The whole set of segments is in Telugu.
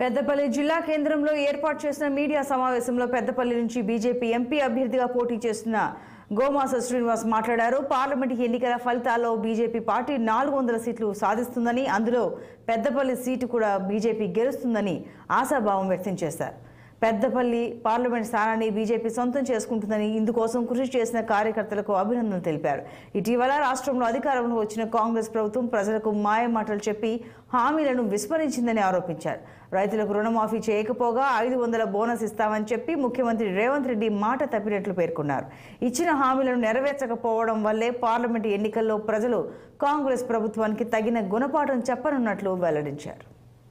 పెద్దపల్లి జిల్లా కేంద్రంలో ఏర్పాటు చేసిన మీడియా సమావేశంలో పెద్దపల్లి నుంచి బీజేపీ ఎంపీ అభ్యర్థిగా పోటీ చేస్తున్న గోమాస శ్రీనివాస్ మాట్లాడారు పార్లమెంట్ ఎన్నికల ఫలితాల్లో బీజేపీ పార్టీ నాలుగు వందల సీట్లు సాధిస్తుందని అందులో పెద్దపల్లి సీటు కూడా బీజేపీ గెలుస్తుందని ఆశాభావం వ్యక్తం చేశారు పెద్దపల్లి పార్లమెంట్ స్థానాన్ని బీజేపీ సొంతం చేసుకుంటుందని ఇందుకోసం కృషి చేసిన కార్యకర్తలకు అభినందనలు తెలిపారు ఇటీవల రాష్ట్రంలో అధికారంలో వచ్చిన కాంగ్రెస్ ప్రభుత్వం ప్రజలకు మాయ మాటలు చెప్పి హామీలను విస్మరించిందని ఆరోపించారు రైతులకు రుణమాఫీ చేయకపోగా ఐదు వందల బోనస్ ఇస్తామని చెప్పి ముఖ్యమంత్రి రేవంత్ రెడ్డి మాట తప్పినట్లు పేర్కొన్నారు ఇచ్చిన హామీలను నెరవేర్చకపోవడం వల్లే పార్లమెంట్ ఎన్నికల్లో ప్రజలు కాంగ్రెస్ ప్రభుత్వానికి తగిన గుణపాఠం చెప్పనున్నట్లు వెల్లడించారు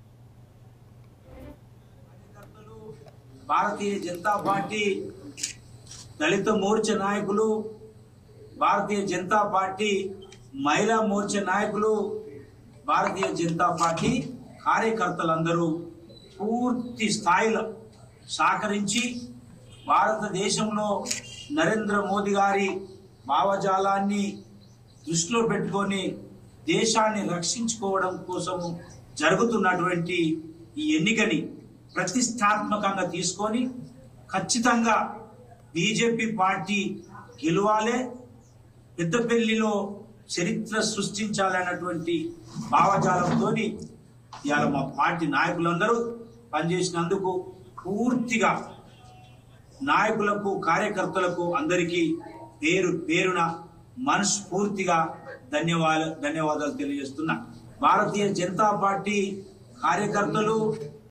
భారతీయ జనతా పార్టీ దళిత మోర్చా నాయకులు భారతీయ జనతా పార్టీ మహిళా మోర్చా నాయకులు భారతీయ జనతా పార్టీ కార్యకర్తలందరూ పూర్తి స్థాయిలో సహకరించి భారతదేశంలో నరేంద్ర మోదీ గారి భావజాలాన్ని దృష్టిలో పెట్టుకొని దేశాన్ని రక్షించుకోవడం కోసం జరుగుతున్నటువంటి ఈ ఎన్నికని ప్రతిష్టాత్మకంగా తీసుకొని ఖచ్చితంగా బీజేపీ పార్టీ గెలవాలే పెద్దపల్లిలో చరిత్ర సృష్టించాలన్నటువంటి భావజాలంతో ఇవాళ మా పార్టీ నాయకులందరూ పనిచేసినందుకు పూర్తిగా నాయకులకు కార్యకర్తలకు అందరికీ పేరు పేరున మనస్ఫూర్తిగా ధన్యవాద ధన్యవాదాలు తెలియజేస్తున్నా భారతీయ జనతా పార్టీ కార్యకర్తలు